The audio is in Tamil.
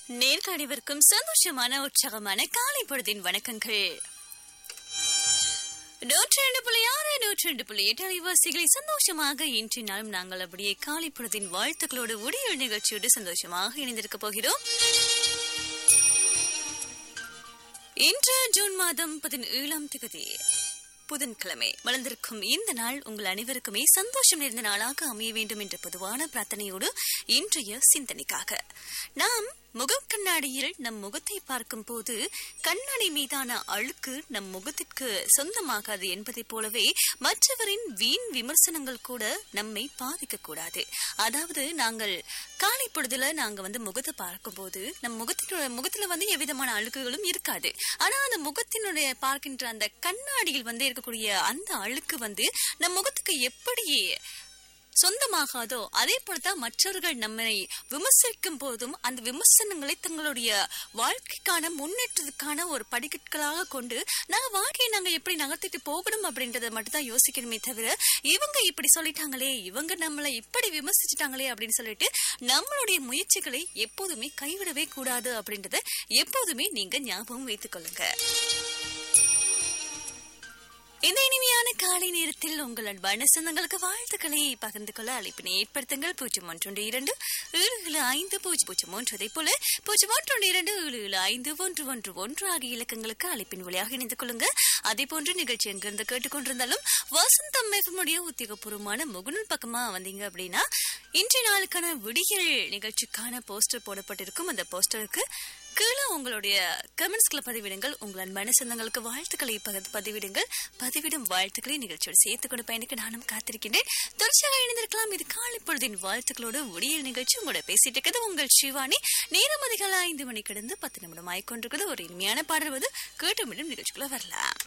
நேர்காணிவிற்கும் சந்தோஷமான உற்சாகமான காலை பொழுதின் வணக்கங்கள் நூற்றி ரெண்டு புள்ளி ஆறு நூற்றி ரெண்டு புள்ளி எட்டு அலைவாசிகளை சந்தோஷமாக இன்று நாளும் நாங்கள் அப்படியே காலை பொழுதின் வாழ்த்துக்களோடு உடைய நிகழ்ச்சியோடு சந்தோஷமாக இணைந்திருக்க போகிறோம் இன்று ஜூன் மாதம் பதினேழாம் தேதி புதன்கிழமை வளர்ந்திருக்கும் இந்த நாள் உங்கள் அனைவருக்குமே சந்தோஷம் நிறைந்த நாளாக அமைய வேண்டும் என்ற பொதுவான பிரார்த்தனையோடு இன்றைய சிந்தனைக்காக நாம் முகம் கண்ணாடியில் நம் முகத்தை பார்க்கும் போது கண்ணாடி மீதான அழுக்கு நம் முகத்திற்கு சொந்தமாகாது என்பதைப் போலவே மற்றவரின் வீண் விமர்சனங்கள் கூட நம்மை பாதிக்க கூடாது அதாவது நாங்கள் காலை பொழுதுல நாங்க வந்து முகத்தை பார்க்கும்போது நம் முகத்தினுடைய முகத்துல வந்து எவ்விதமான அழுக்குகளும் இருக்காது ஆனா அந்த முகத்தினுடைய பார்க்கின்ற அந்த கண்ணாடியில் வந்து இருக்கக்கூடிய அந்த அழுக்கு வந்து நம் முகத்துக்கு எப்படி சொந்தமாகாதோ அதே போலதான் மற்றவர்கள் நம்மை விமர்சிக்கும் போதும் அந்த விமர்சனங்களை தங்களுடைய வாழ்க்கைக்கான முன்னேற்றத்துக்கான ஒரு படிக்கட்டுகளாக கொண்டு நாங்க வாழ்க்கையை நாங்க எப்படி நகர்த்திட்டு போகணும் அப்படின்றத மட்டும் தான் யோசிக்கணுமே தவிர இவங்க இப்படி சொல்லிட்டாங்களே இவங்க நம்மளை இப்படி விமர்சிச்சிட்டாங்களே அப்படின்னு சொல்லிட்டு நம்மளுடைய முயற்சிகளை எப்போதுமே கைவிடவே கூடாது அப்படின்றத எப்போதுமே நீங்க ஞாபகம் வைத்துக் கொள்ளுங்க இந்த இனிமையான காலை நேரத்தில் உங்கள் அன்பான சொந்தங்களுக்கு வாழ்த்துக்களை பகிர்ந்து கொள்ள அழைப்பினை ஏற்படுத்துங்கள் பூஜ்ஜியம் ஒன்று இரண்டு ஏழு ஏழு ஐந்து பூஜ்ஜியம் பூஜ்ஜியம் ஒன்று அதே போல பூஜ்ஜியம் ஒன்று இரண்டு ஏழு ஏழு ஐந்து ஒன்று ஒன்று ஒன்று ஆகிய இலக்கங்களுக்கு அழைப்பின் வழியாக இணைந்து கொள்ளுங்க அதே போன்ற நிகழ்ச்சி எங்கிருந்து கேட்டுக்கொண்டிருந்தாலும் வசந்தம் எஃப்எம்முடைய உத்தியோகபூர்வமான முகநூல் பக்கமா வந்தீங்க அப்படின்னா இன்றைய நாளுக்கான விடியல் நிகழ்ச்சிக்கான போஸ்டர் போடப்பட்டிருக்கும் அந்த போஸ்டருக்கு கீழே உங்களுடைய கமெண்ட்ஸ்களை பதிவிடுங்கள் உங்கள் அன்பான சொந்தங்களுக்கு வாழ்த்துக்களை பகிர்ந்து பதிவிடுங்கள் பதிவிடும் வாழ்த்துக்களை நிகழ்ச்சியோடு சேர்த்துக் கொண்டு பயணிக்க நானும் காத்திருக்கின்றேன் தொடர்ச்சியாக இணைந்திருக்கலாம் இது காலை பொழுதின் வாழ்த்துக்களோடு ஒடியல் நிகழ்ச்சி உங்களோட பேசிட்டு இருக்கிறது உங்கள் சிவானி நேரம் அதிகாலை ஐந்து மணி கடந்து பத்து நிமிடம் ஆயிக்கொண்டிருக்கிறது ஒரு இனிமையான பாடல் வந்து கேட்டு மீண்டும் நிகழ்ச்சிக்குள்ள வரலாம்